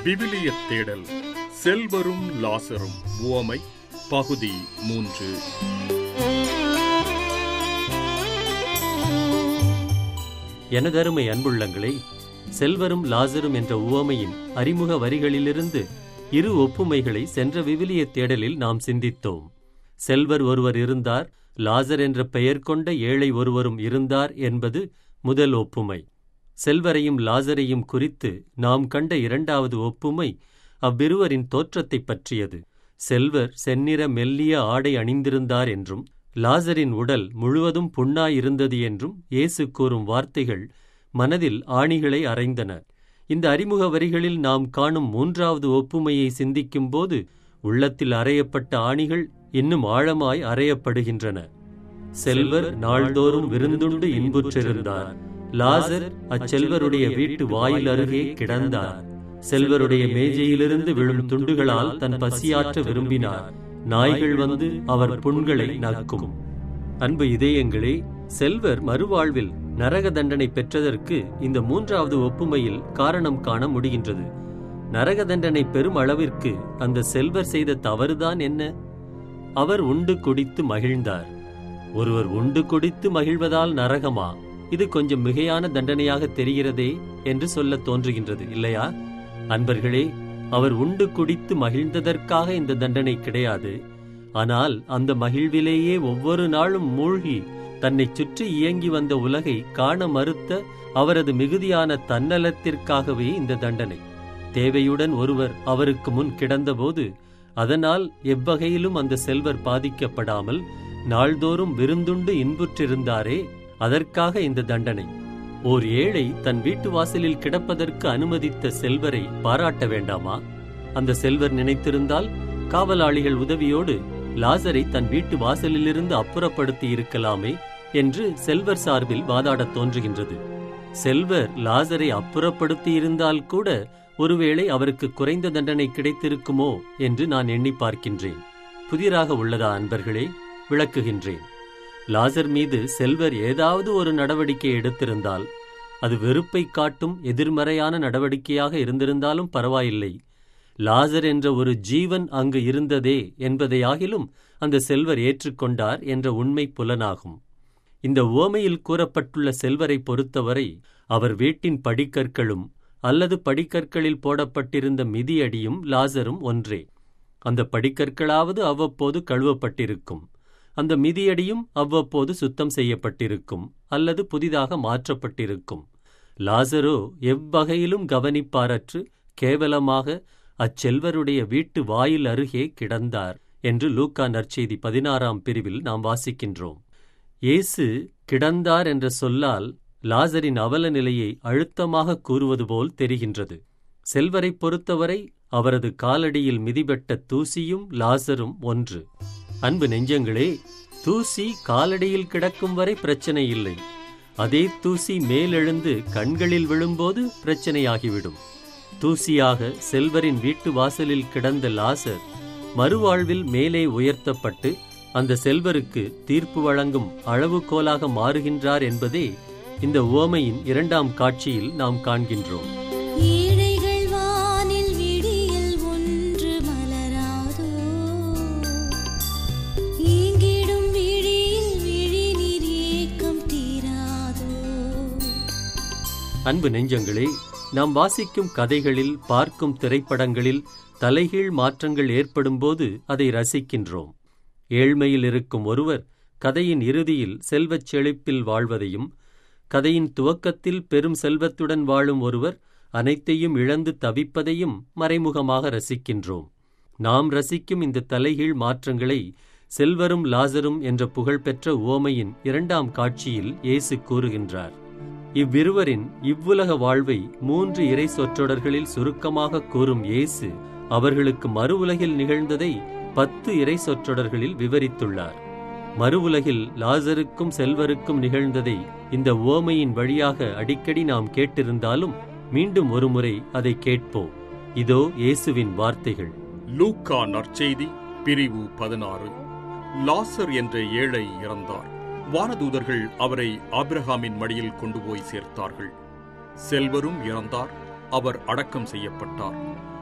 விவிலிய தேடல் செல்வரும் லாசரும் உவமை பகுதி மூன்று எனதருமை அன்புள்ளங்களே செல்வரும் லாசரும் என்ற உவமையின் அறிமுக வரிகளிலிருந்து இரு ஒப்புமைகளை சென்ற விவிலிய தேடலில் நாம் சிந்தித்தோம் செல்வர் ஒருவர் இருந்தார் லாசர் என்ற பெயர் கொண்ட ஏழை ஒருவரும் இருந்தார் என்பது முதல் ஒப்புமை செல்வரையும் லாசரையும் குறித்து நாம் கண்ட இரண்டாவது ஒப்புமை அவ்விருவரின் தோற்றத்தைப் பற்றியது செல்வர் செந்நிற மெல்லிய ஆடை அணிந்திருந்தார் என்றும் லாசரின் உடல் முழுவதும் புண்ணாயிருந்தது என்றும் இயேசு கூறும் வார்த்தைகள் மனதில் ஆணிகளை அறைந்தன இந்த அறிமுக வரிகளில் நாம் காணும் மூன்றாவது ஒப்புமையை சிந்திக்கும்போது உள்ளத்தில் அறையப்பட்ட ஆணிகள் இன்னும் ஆழமாய் அறையப்படுகின்றன செல்வர் நாள்தோறும் விருந்துண்டு இன்புற்றிருந்தார் லாசர் அச்செல்வருடைய வீட்டு வாயில் அருகே கிடந்தார் செல்வருடைய மேஜையிலிருந்து விழும் துண்டுகளால் தன் பசியாற்ற விரும்பினார் நாய்கள் வந்து அவர் புண்களை நக்கும் அன்பு இதயங்களே செல்வர் மறுவாழ்வில் நரக தண்டனை பெற்றதற்கு இந்த மூன்றாவது ஒப்புமையில் காரணம் காண முடிகின்றது நரக தண்டனை பெரும் அளவிற்கு அந்த செல்வர் செய்த தவறுதான் என்ன அவர் உண்டு குடித்து மகிழ்ந்தார் ஒருவர் உண்டு குடித்து மகிழ்வதால் நரகமா இது கொஞ்சம் மிகையான தண்டனையாக தெரிகிறதே என்று சொல்ல தோன்றுகின்றது இல்லையா அன்பர்களே அவர் உண்டு குடித்து மகிழ்ந்ததற்காக இந்த தண்டனை கிடையாது ஆனால் அந்த மகிழ்விலேயே ஒவ்வொரு நாளும் மூழ்கி தன்னை சுற்றி இயங்கி வந்த உலகை காண மறுத்த அவரது மிகுதியான தன்னலத்திற்காகவே இந்த தண்டனை தேவையுடன் ஒருவர் அவருக்கு முன் கிடந்தபோது அதனால் எவ்வகையிலும் அந்த செல்வர் பாதிக்கப்படாமல் நாள்தோறும் விருந்துண்டு இன்புற்றிருந்தாரே அதற்காக இந்த தண்டனை ஓர் ஏழை தன் வீட்டு வாசலில் கிடப்பதற்கு அனுமதித்த செல்வரை பாராட்ட வேண்டாமா அந்த செல்வர் நினைத்திருந்தால் காவலாளிகள் உதவியோடு லாசரை தன் வீட்டு வாசலிலிருந்து அப்புறப்படுத்தி இருக்கலாமே என்று செல்வர் சார்பில் வாதாடத் தோன்றுகின்றது செல்வர் லாசரை அப்புறப்படுத்தி இருந்தால் கூட ஒருவேளை அவருக்கு குறைந்த தண்டனை கிடைத்திருக்குமோ என்று நான் எண்ணி பார்க்கின்றேன் புதிராக உள்ளதா அன்பர்களே விளக்குகின்றேன் லாசர் மீது செல்வர் ஏதாவது ஒரு நடவடிக்கை எடுத்திருந்தால் அது வெறுப்பை காட்டும் எதிர்மறையான நடவடிக்கையாக இருந்திருந்தாலும் பரவாயில்லை லாசர் என்ற ஒரு ஜீவன் அங்கு இருந்ததே என்பதையாகிலும் அந்த செல்வர் ஏற்றுக்கொண்டார் என்ற உண்மை புலனாகும் இந்த உவமையில் கூறப்பட்டுள்ள செல்வரை பொறுத்தவரை அவர் வீட்டின் படிக்கற்களும் அல்லது படிக்கற்களில் போடப்பட்டிருந்த மிதியடியும் லாசரும் ஒன்றே அந்த படிக்கற்களாவது அவ்வப்போது கழுவப்பட்டிருக்கும் அந்த மிதியடியும் அவ்வப்போது சுத்தம் செய்யப்பட்டிருக்கும் அல்லது புதிதாக மாற்றப்பட்டிருக்கும் லாசரோ எவ்வகையிலும் கவனிப்பாரற்று கேவலமாக அச்செல்வருடைய வீட்டு வாயில் அருகே கிடந்தார் என்று லூக்கா நற்செய்தி பதினாறாம் பிரிவில் நாம் வாசிக்கின்றோம் இயேசு கிடந்தார் என்ற சொல்லால் லாசரின் அவல நிலையை அழுத்தமாக கூறுவது போல் தெரிகின்றது செல்வரைப் பொறுத்தவரை அவரது காலடியில் மிதிபட்ட தூசியும் லாசரும் ஒன்று அன்பு நெஞ்சங்களே தூசி காலடியில் கிடக்கும் வரை பிரச்சனை இல்லை அதே தூசி மேலெழுந்து கண்களில் விழும்போது பிரச்சனையாகிவிடும் தூசியாக செல்வரின் வீட்டு வாசலில் கிடந்த லாசர் மறுவாழ்வில் மேலே உயர்த்தப்பட்டு அந்த செல்வருக்கு தீர்ப்பு வழங்கும் அளவுகோலாக மாறுகின்றார் என்பதே இந்த உவமையின் இரண்டாம் காட்சியில் நாம் காண்கின்றோம் ஏழைகள் வானில் விடியல் ஒன்று மலராதோ ஈங்கிடும் விழியில் விழிநீர் ஏக்கம் தீராதோ அன்பு நெஞ்சங்களே நாம் வாசிக்கும் கதைகளில் பார்க்கும் திரைப்படங்களில் தலைகீழ் மாற்றங்கள் ஏற்படும்போது அதை ரசிக்கின்றோம் ஏழ்மையில் இருக்கும் ஒருவர் கதையின் இறுதியில் செல்வச் செழிப்பில் வாழ்வதையும் கதையின் துவக்கத்தில் பெரும் செல்வத்துடன் வாழும் ஒருவர் அனைத்தையும் இழந்து தவிப்பதையும் மறைமுகமாக ரசிக்கின்றோம் நாம் ரசிக்கும் இந்த தலைகீழ் மாற்றங்களை செல்வரும் லாசரும் என்ற புகழ்பெற்ற உவமையின் இரண்டாம் காட்சியில் இயேசு கூறுகின்றார் இவ்விருவரின் இவ்வுலக வாழ்வை மூன்று இறை சொற்றொடர்களில் சுருக்கமாக கூறும் இயேசு அவர்களுக்கு மறு உலகில் நிகழ்ந்ததை பத்து இறை சொற்றொடர்களில் விவரித்துள்ளார் மறு உலகில் லாசருக்கும் செல்வருக்கும் நிகழ்ந்ததை இந்த உவமையின் வழியாக அடிக்கடி நாம் கேட்டிருந்தாலும் மீண்டும் ஒருமுறை அதை கேட்போம் இதோ இயேசுவின் வார்த்தைகள் லூக்கா நற்செய்தி பிரிவு பதினாறு லாசர் என்ற ஏழை இறந்தார் வானதூதர்கள் அவரை ஆபிரகாமின் மடியில் கொண்டு போய் சேர்த்தார்கள் செல்வரும் இறந்தார் அவர் அடக்கம் செய்யப்பட்டார்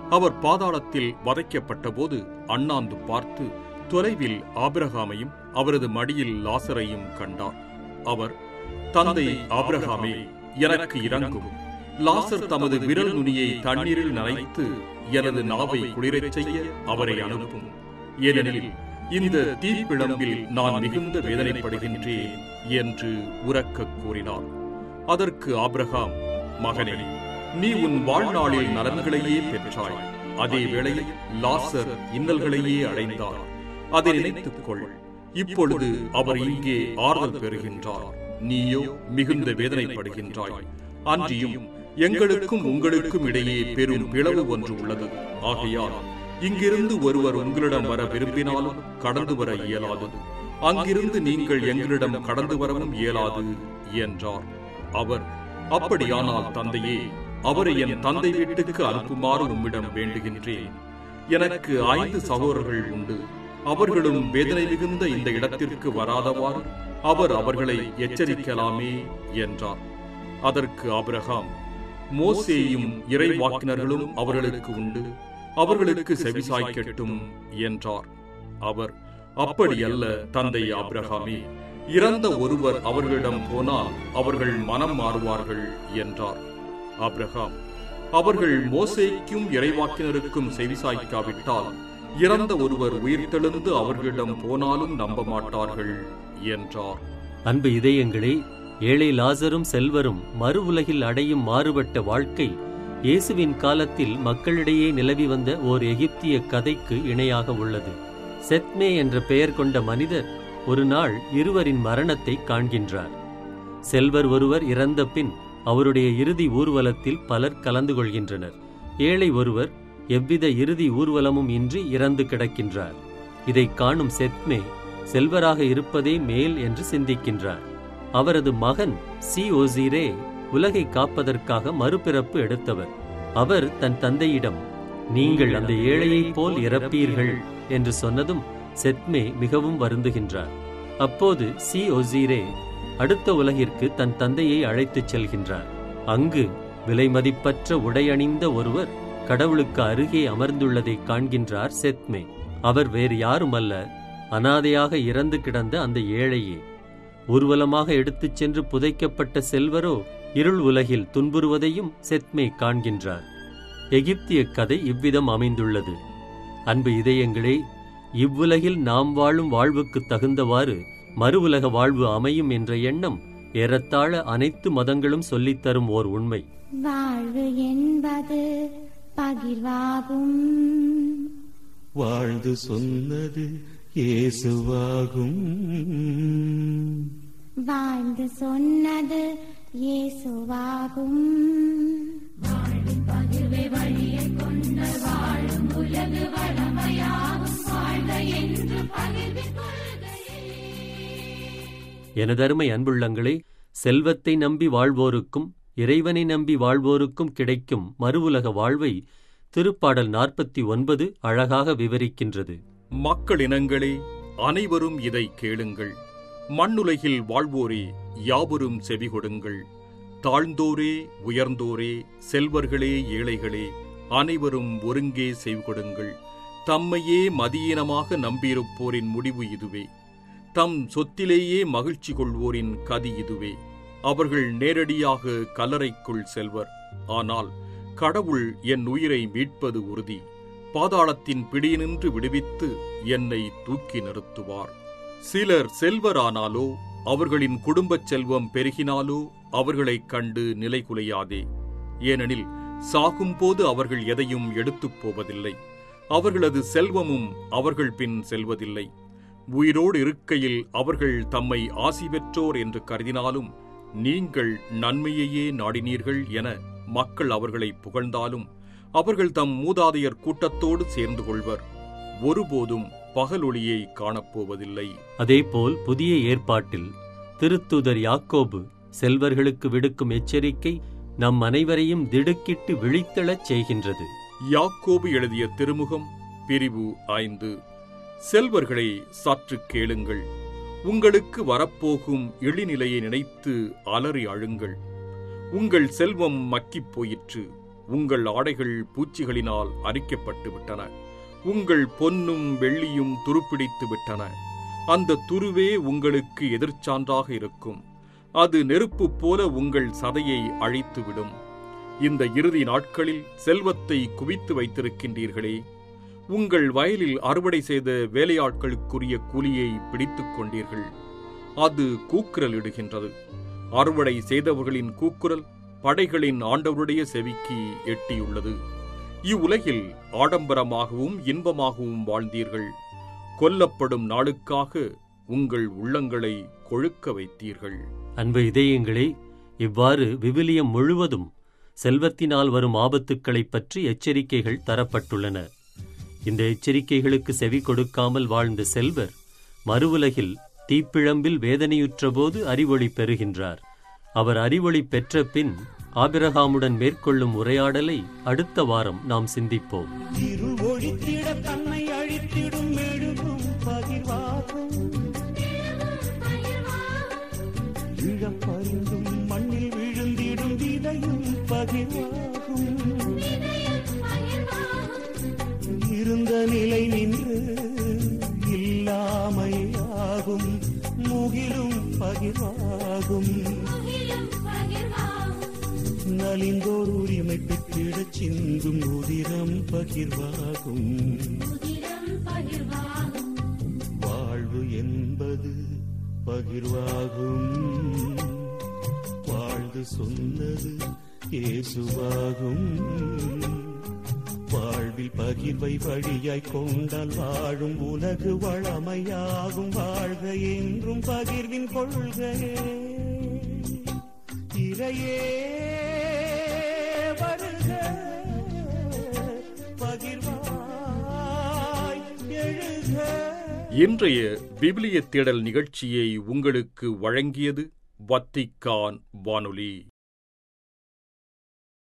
அவர் பாதாளத்தில் வதைக்கப்பட்டபோது அண்ணாந்து பார்த்து தொலைவில் ஆபிரகாமையும் அவரது மடியில் லாசரையும் கண்டார் அவர் தந்தை ஆபிரகாமே எனக்கு இறங்கும் லாசர் தமது விரல் நுனியை தண்ணீரில் நனைத்து எனது நாவை குளிரச் செய்ய அவரை அனுப்பும் ஏனெனில் இந்த தீப்பிழம்பில் நான் மிகுந்த வேதனைப்படுகின்றேன் என்று உரக்கக் கூறினார் அதற்கு ஆபிரகாம் மகனே நீ உன் வாழ்நாளில் நலன்களையே பெற்றாய் அதே வேளையில் லாசர் இன்னல்களையே அடைந்தார் அதை நினைத்துக் கொள் இப்பொழுது அவர் இங்கே ஆறுதல் பெறுகின்றார் நீயோ மிகுந்த வேதனைப்படுகின்றாய் அன்றியும் எங்களுக்கும் உங்களுக்கும் இடையே பெரும் பிளவு ஒன்று உள்ளது ஆகையால் இங்கிருந்து ஒருவர் உங்களிடம் வர விரும்பினாலும் கடந்து வர இயலாது அங்கிருந்து நீங்கள் எங்களிடம் கடந்து வரவும் இயலாது என்றார் அவர் அப்படியானால் தந்தையே அவரை என் தந்தை வீட்டுக்கு அனுப்புமாறு உம்மிடம் வேண்டுகின்றேன் எனக்கு ஐந்து சகோதரர்கள் உண்டு அவர்களும் வேதனை மிகுந்த இந்த இடத்திற்கு வராதவாறு அவர் அவர்களை எச்சரிக்கலாமே என்றார் அதற்கு ஆபிரகாம் மோசேயும் இறைவாக்கினர்களும் அவர்களுக்கு உண்டு அவர்களுக்கு செவிசாய்க்கட்டும் என்றார் அவர் அப்படியல்ல தந்தை ஆபிரகாமே இறந்த ஒருவர் அவர்களிடம் போனால் அவர்கள் மனம் மாறுவார்கள் என்றார் ஆபிரகாம் அவர்கள் மோசேக்கும் இறைவாக்கினருக்கும் செவிசாய்க்காவிட்டால் இறந்த ஒருவர் உயிர்த்தெழுந்து அவர்களிடம் போனாலும் நம்ப மாட்டார்கள் என்றார் அன்பு இதயங்களே ஏழை லாசரும் செல்வரும் மறு உலகில் அடையும் மாறுபட்ட வாழ்க்கை இயேசுவின் காலத்தில் மக்களிடையே நிலவி வந்த ஓர் எகிப்திய கதைக்கு இணையாக உள்ளது செத்மே என்ற பெயர் கொண்ட மனிதர் ஒரு நாள் இருவரின் மரணத்தை காண்கின்றார் செல்வர் ஒருவர் இறந்த பின் அவருடைய இறுதி ஊர்வலத்தில் பலர் கலந்து கொள்கின்றனர் ஏழை ஒருவர் எவ்வித இறுதி ஊர்வலமும் இன்றி இறந்து கிடக்கின்றார் இதை காணும் செத்மே செல்வராக இருப்பதே மேல் என்று சிந்திக்கின்றார் அவரது மகன் சி ஓசீரே உலகை காப்பதற்காக மறுபிறப்பு எடுத்தவர் அவர் தன் தந்தையிடம் நீங்கள் அந்த ஏழையைப் போல் இறப்பீர்கள் என்று சொன்னதும் செத்மே மிகவும் வருந்துகின்றார் அப்போது சி ஒசீரே அடுத்த உலகிற்கு தன் தந்தையை அழைத்துச் செல்கின்றார் அங்கு விலைமதிப்பற்ற உடையணிந்த ஒருவர் கடவுளுக்கு அருகே அமர்ந்துள்ளதை காண்கின்றார் செத்மே அவர் வேறு யாருமல்ல அனாதையாக இறந்து கிடந்த அந்த ஏழையே ஊர்வலமாக எடுத்துச் சென்று புதைக்கப்பட்ட செல்வரோ இருள் உலகில் துன்புறுவதையும் செத்மே காண்கின்றார் எகிப்திய கதை இவ்விதம் அமைந்துள்ளது அன்பு இதயங்களே இவ்வுலகில் நாம் வாழும் வாழ்வுக்கு தகுந்தவாறு மறு உலக வாழ்வு அமையும் என்ற எண்ணம் ஏறத்தாழ அனைத்து மதங்களும் சொல்லித்தரும் ஓர் உண்மை வாழ்வு என்பது பகிர்வாகும் வாழ்ந்து சொன்னது இயேசுவாகும் வாழ்ந்து சொன்னது இயேசுவாகும் எனதருமை அன்புள்ளங்களே செல்வத்தை நம்பி வாழ்வோருக்கும் இறைவனை நம்பி வாழ்வோருக்கும் கிடைக்கும் மறு உலக வாழ்வை திருப்பாடல் நாற்பத்தி ஒன்பது அழகாக விவரிக்கின்றது மக்களினங்களே அனைவரும் இதை கேளுங்கள் மண்ணுலகில் வாழ்வோரே யாவரும் செவிகொடுங்கள் தாழ்ந்தோரே உயர்ந்தோரே செல்வர்களே ஏழைகளே அனைவரும் ஒருங்கே செய்கொடுங்கள் தம்மையே மதியீனமாக நம்பியிருப்போரின் முடிவு இதுவே தம் சொத்திலேயே மகிழ்ச்சி கொள்வோரின் கதி இதுவே அவர்கள் நேரடியாக கல்லறைக்குள் செல்வர் ஆனால் கடவுள் என் உயிரை மீட்பது உறுதி பாதாளத்தின் பிடியினின்று விடுவித்து என்னை தூக்கி நிறுத்துவார் சிலர் செல்வரானாலோ அவர்களின் குடும்பச் செல்வம் பெருகினாலோ அவர்களைக் கண்டு நிலை குலையாதே ஏனெனில் சாகும்போது அவர்கள் எதையும் எடுத்துப் போவதில்லை அவர்களது செல்வமும் அவர்கள் பின் செல்வதில்லை உயிரோடு இருக்கையில் அவர்கள் தம்மை ஆசி பெற்றோர் என்று கருதினாலும் நீங்கள் நன்மையையே நாடினீர்கள் என மக்கள் அவர்களை புகழ்ந்தாலும் அவர்கள் தம் மூதாதையர் கூட்டத்தோடு சேர்ந்து கொள்வர் ஒருபோதும் பகலொளியை காணப்போவதில்லை அதேபோல் புதிய ஏற்பாட்டில் திருத்தூதர் யாக்கோபு செல்வர்களுக்கு விடுக்கும் எச்சரிக்கை நம் அனைவரையும் திடுக்கிட்டு விழித்தெழச் செய்கின்றது யாக்கோபு எழுதிய திருமுகம் பிரிவு ஐந்து செல்வர்களே சற்று கேளுங்கள் உங்களுக்கு வரப்போகும் இழிநிலையை நினைத்து அலறி அழுங்கள் உங்கள் செல்வம் மக்கிப் போயிற்று உங்கள் ஆடைகள் பூச்சிகளினால் அரிக்கப்பட்டு விட்டன உங்கள் பொன்னும் வெள்ளியும் துருப்பிடித்து விட்டன அந்த துருவே உங்களுக்கு எதிர்ச்சான்றாக இருக்கும் அது நெருப்பு போல உங்கள் சதையை அழித்துவிடும் இந்த இறுதி நாட்களில் செல்வத்தை குவித்து வைத்திருக்கின்றீர்களே உங்கள் வயலில் அறுவடை செய்த வேலையாட்களுக்குரிய கூலியை பிடித்துக் கொண்டீர்கள் அது கூக்குரலிடுகின்றது அறுவடை செய்தவர்களின் கூக்குரல் படைகளின் ஆண்டவருடைய செவிக்கு எட்டியுள்ளது இவ்வுலகில் ஆடம்பரமாகவும் இன்பமாகவும் வாழ்ந்தீர்கள் கொல்லப்படும் நாளுக்காக உங்கள் உள்ளங்களை கொழுக்க வைத்தீர்கள் அன்பு இதயங்களே இவ்வாறு விவிலியம் முழுவதும் செல்வத்தினால் வரும் ஆபத்துக்களைப் பற்றி எச்சரிக்கைகள் தரப்பட்டுள்ளன இந்த எச்சரிக்கைகளுக்கு செவி கொடுக்காமல் வாழ்ந்த செல்வர் மறுவுலகில் தீப்பிழம்பில் வேதனையுற்றபோது அறிவொளி பெறுகின்றார் அவர் அறிவொளி பெற்ற பின் ஆபிரகாமுடன் மேற்கொள்ளும் உரையாடலை அடுத்த வாரம் நாம் சிந்திப்போம் இருள் ஒழித்திட தன்னை அழித்திடும் மெழுகும் பகிர்வாகும் இழப்பறிந்தும் மண்ணில் விழுந்திடும் விதையும் பகிர்வாகும் இருந்த நிலை நின்று இல்லாமையாகும் முகிலும் பகிர்வாகும் நலிந்தோர் உரிமை பெற்றிடச் சிந்தும் உதிரம் பகிர்வாகும் வாழ்வு என்பது பகிர்வாகும் வாழ்ந்து சொன்னது இயேசுவாகும் வாழ்வில் பகிர்வை வழியாய் கொண்டால் வாழும் உலகு வளமையாகும் வாழ்க என்றும் பகிர்வின் கொள்கையே இறையே வருக பகிர்வாய் எழுக இன்றைய விவிலிய தேடல் நிகழ்ச்சியை உங்களுக்கு வழங்கியது வத்திக்கான் வானொலி